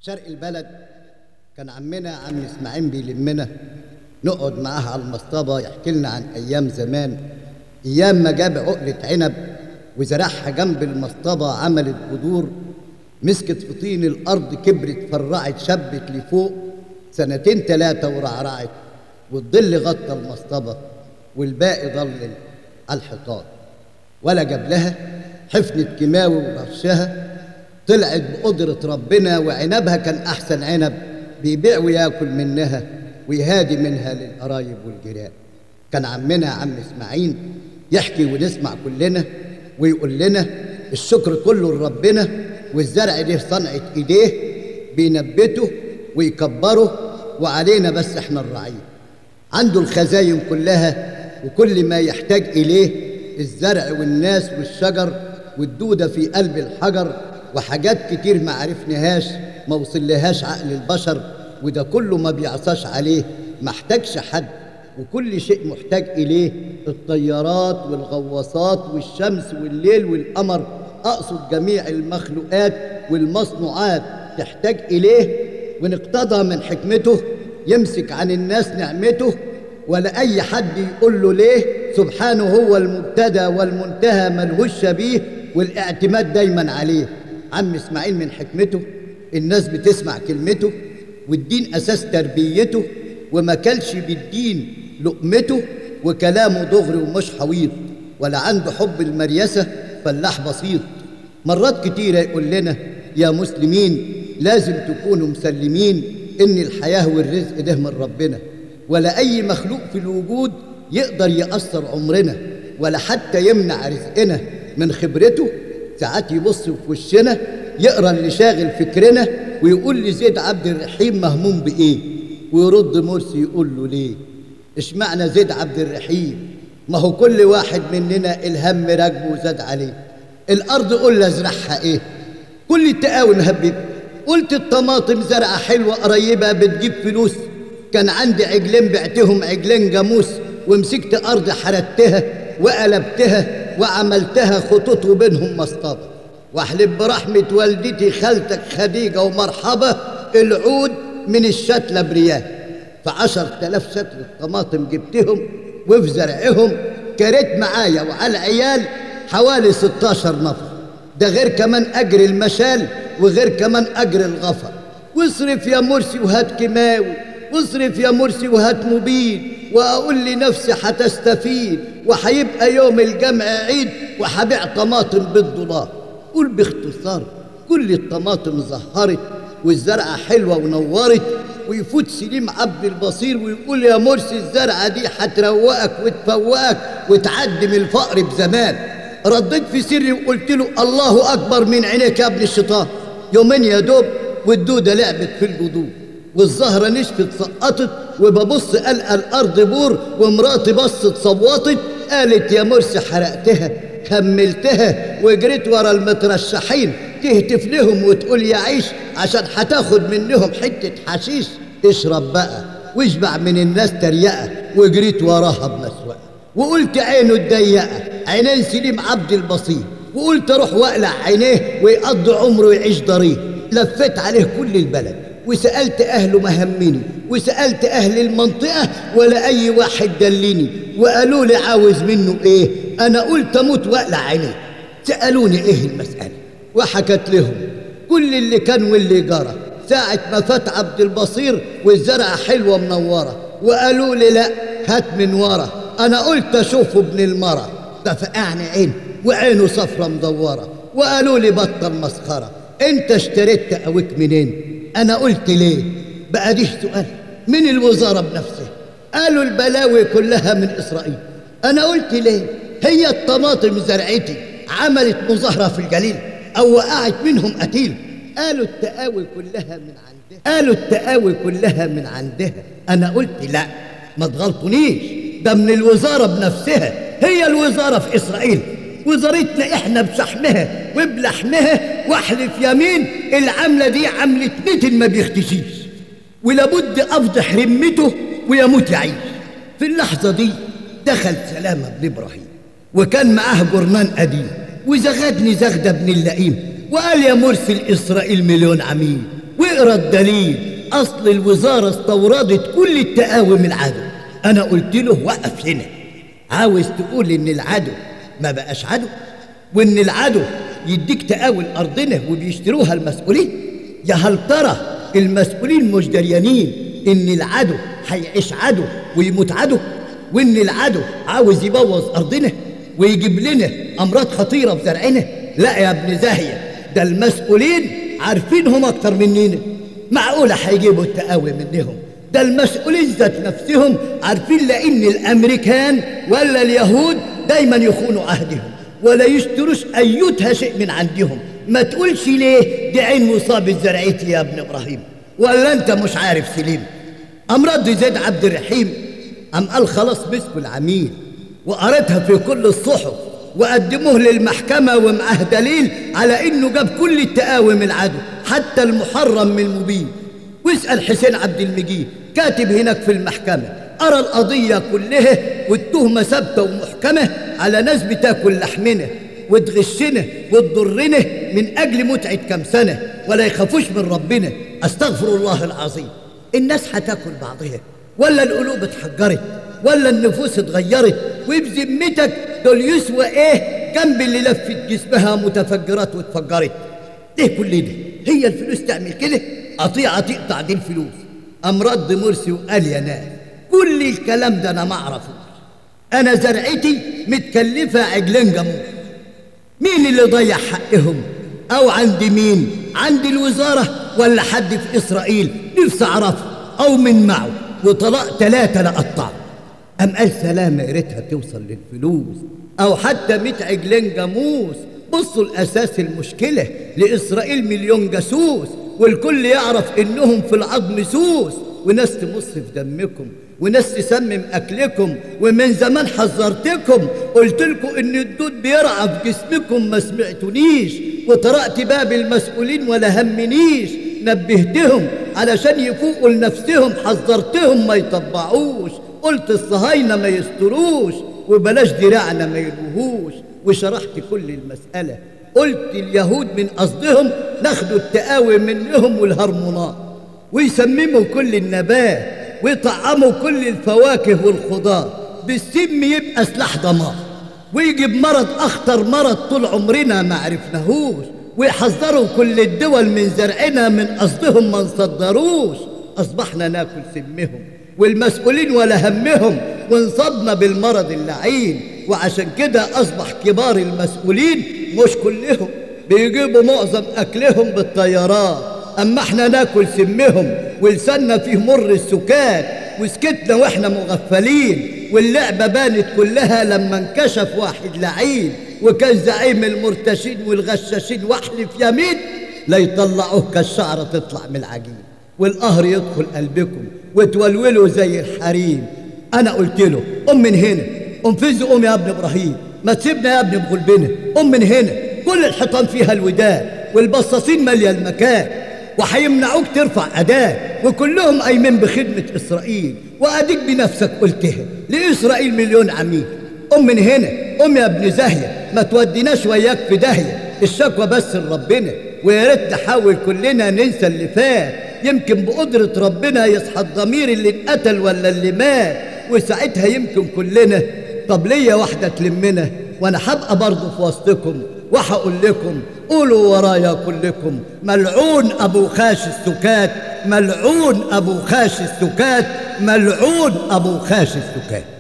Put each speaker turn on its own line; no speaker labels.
شرق البلد كان عمنا عم اسماعيل بيلمنا نقعد معاه على المصطبة يحكي لنا عن أيام زمان أيام ما جاب عقلة عنب وزرعها جنب المصطبة عملت جذور مسكت في طين الأرض كبرت فرعت شبت لفوق سنتين تلاتة ورعرعت والظل غطى المصطبة والباقي ظل على الحيطان ولا جاب لها حفنة كيماوي ورشها طلعت بقدرة ربنا وعنبها كان أحسن عنب بيبيع وياكل منها ويهادي منها للقرايب والجيران كان عمنا عم اسماعيل يحكي ونسمع كلنا ويقول لنا الشكر كله لربنا والزرع ده صنعة ايديه بينبته ويكبره وعلينا بس احنا الرعيه عنده الخزاين كلها وكل ما يحتاج إليه الزرع والناس والشجر والدودة في قلب الحجر وحاجات كتير ما عرفناهاش ما وصلهاش عقل البشر وده كله ما بيعصاش عليه ما احتاجش حد وكل شيء محتاج إليه الطيارات والغواصات والشمس والليل والقمر أقصد جميع المخلوقات والمصنوعات تحتاج إليه ونقتضى من حكمته يمسك عن الناس نعمته ولا أي حد يقول له ليه سبحانه هو المبتدى والمنتهى ملهوش شبيه والاعتماد دايما عليه عم اسماعيل من حكمته الناس بتسمع كلمته والدين أساس تربيته وما كلش بالدين لقمته وكلامه دغري ومش حويط ولا عنده حب المريسة فلاح بسيط مرات كتيرة يقول لنا يا مسلمين لازم تكونوا مسلمين إن الحياة والرزق ده من ربنا ولا أي مخلوق في الوجود يقدر يأثر عمرنا ولا حتى يمنع رزقنا من خبرته ساعات يبص في وشنا يقرا اللي شاغل فكرنا ويقول لي زيد عبد الرحيم مهموم بإيه ويرد مرسي يقول له ليه اشمعنى زيد عبد الرحيم ما هو كل واحد مننا الهم راكبه وزاد عليه الأرض قلنا ازرعها إيه كل التقاوي مهبب قلت الطماطم زرعة حلوة قريبة بتجيب فلوس كان عندي عجلين بعتهم عجلين جاموس ومسكت أرض حردتها وقلبتها وعملتها خطوط وبينهم مصطبة واحلف برحمة والدتي خالتك خديجة ومرحبا العود من الشتلة برياه فعشر تلاف شتلة طماطم جبتهم وفي زرعهم كريت معايا وعلى العيال حوالي 16 نفر ده غير كمان أجر المشال وغير كمان أجر الغفر واصرف يا مرسي وهات كيماوي واصرف يا مرسي وهات مبين وأقول لنفسي هتستفيد وهيبقى يوم الجمع عيد وهبيع طماطم بالدولار قول باختصار كل الطماطم زهرت والزرعة حلوة ونورت ويفوت سليم عبد البصير ويقول يا مرسي الزرعة دي هتروقك وتفوقك وتعدي من الفقر بزمان رديت في سري وقلت له الله أكبر من عينيك يا ابن الشيطان يومين يا دوب والدودة لعبت في الجذور والزهرة نشفت سقطت وببص ألقى الأرض بور ومراتي بصت صوتت قالت يا مرسي حرقتها كملتها وجريت ورا المترشحين تهتف لهم وتقول يا عيش عشان هتاخد منهم حتة حشيش اشرب بقى واشبع من الناس تريقة وجريت وراها بمسوقة وقلت عينه الضيقة عينين سليم عبد البصير وقلت اروح واقلع عينيه ويقضي عمره يعيش ضرير لفيت عليه كل البلد وسألت أهله مهمني وسألت أهل المنطقة ولا أي واحد دلني وقالوا لي عاوز منه إيه أنا قلت أموت وأقلع عينيه سألوني إيه المسألة وحكت لهم كل اللي كان واللي جرى ساعة ما فات عبد البصير والزرعة حلوة منورة وقالوا لي لا هات من ورا أنا قلت أشوفه ابن المرة ففقعني عين وعينه صفرة مدورة وقالوا لي بطل مسخرة انت اشتريت تقويك منين انا قلت ليه بقى دي سؤال من الوزارة بنفسها قالوا البلاوي كلها من اسرائيل انا قلت ليه هي الطماطم زرعتي عملت مظاهرة في الجليل او وقعت منهم قتيل قالوا التقاوي كلها من عندها قالوا التقاوي كلها من عندها انا قلت لا ما تغلطونيش ده من الوزارة بنفسها هي الوزارة في اسرائيل وزارتنا احنا بشحمها وبلحمها واحلف يمين العملة دي عملة متن ما بيختشيش ولابد افضح رمته ويموت يعيش في اللحظة دي دخل سلامة بن ابراهيم وكان معاه جرنان قديم وزغدني زغدة بن اللئيم وقال يا مرسل اسرائيل مليون عميل واقرا الدليل اصل الوزاره استوردت كل التقاوم العدو انا قلت له وقف هنا عاوز تقول ان العدو ما بقاش عدو وان العدو يديك تقاول ارضنا وبيشتروها المسؤولين يا هل ترى المسؤولين مش دريانين ان العدو هيعيش عدو ويموت عدو وان العدو عاوز يبوظ ارضنا ويجيب لنا امراض خطيره في زرعنا لا يا ابن زاهيه ده المسؤولين عارفينهم اكتر مننا معقوله هيجيبوا التقاوي منهم ده المسؤولين ذات نفسهم عارفين لان الامريكان ولا اليهود دايما يخونوا عهدهم ولا يشتروش ايتها شيء من عندهم ما تقولش ليه دي عين مصاب زرعتي يا ابن ابراهيم ولا انت مش عارف سليم ام رد زيد عبد الرحيم ام قال خلاص مسكوا العميل وقريتها في كل الصحف وقدموه للمحكمة ومعاه دليل على انه جاب كل التقاوم العدو حتى المحرم من المبين واسأل حسين عبد المجيد كاتب هناك في المحكمة أرى القضية كلها والتهمة ثابتة ومحكمة على ناس بتاكل لحمنا وتغشنا وتضرنا من أجل متعة كم سنة ولا يخافوش من ربنا أستغفر الله العظيم الناس هتاكل بعضها ولا القلوب اتحجرت ولا النفوس اتغيرت وبذمتك دول يسوى ايه جنب اللي لفت جسمها متفجرات واتفجرت ايه كل ده هي الفلوس تعمل كده قطيعة تقطع دي الفلوس قام رد مرسي وقال يا ناس كل الكلام ده انا ما اعرفوش انا زرعتي متكلفة عجلين جاموس مين اللي ضيع حقهم او عند مين عند الوزارة ولا حد في اسرائيل نفسي اعرفه او من معه وطلاق ثلاثة لقطعه أم قال سلامة يا ريتها توصل للفلوس أو حتى ميت عجلين جاموس بصوا الأساس المشكلة لإسرائيل مليون جاسوس والكل يعرف إنهم في العظم سوس وناس تمص في دمكم وناس تسمم أكلكم ومن زمان حذرتكم قلت لكم إن الدود بيرعى في جسمكم ما سمعتونيش وطرقت باب المسؤولين ولا همنيش نبهتهم علشان يفوقوا لنفسهم حذرتهم ما يطبعوش قلت الصهاينة ما يستروش وبلاش دراعنا ما يلوهوش وشرحت كل المسألة قلت اليهود من قصدهم ناخدوا التقاوي منهم والهرمونات ويسمموا كل النبات ويطعموا كل الفواكه والخضار بالسم يبقى سلاح دمار ويجيب مرض أخطر مرض طول عمرنا ما عرفناهوش ويحذروا كل الدول من زرعنا من قصدهم ما نصدروش أصبحنا ناكل سمهم والمسؤولين ولا همهم وانصبنا بالمرض اللعين وعشان كده أصبح كبار المسؤولين مش كلهم بيجيبوا معظم أكلهم بالطيارات أما احنا ناكل سمهم ولساننا فيه مر السكات وسكتنا واحنا مغفلين واللعبة بانت كلها لما انكشف واحد لعين وكان زعيم المرتشين والغشاشين واحلف يمين لا يطلعوه كالشعرة تطلع من العجين والقهر يدخل قلبكم وتولولوا زي الحريم انا قلت له قم من هنا قم فز قوم يا ابن ابراهيم ما تسيبنا يا ابن بغلبنا قم من هنا كل الحيطان فيها الوداد والبصاصين ماليه المكان وهيمنعوك ترفع أداة وكلهم قايمين بخدمة إسرائيل وأديك بنفسك قلتها لإسرائيل مليون عميل قم من هنا قم يا ابن زاهية ما توديناش وياك في داهية الشكوى بس لربنا ويا ريت نحاول كلنا ننسى اللي فات يمكن بقدرة ربنا يصحى الضمير اللي اتقتل ولا اللي مات وساعتها يمكن كلنا طب ليا واحدة تلمنا وانا هبقى برضه في وسطكم وهقول لكم قولوا ورايا كلكم ملعون ابو خاش السكات ملعون ابو خاش السكات ملعون ابو خاش السكات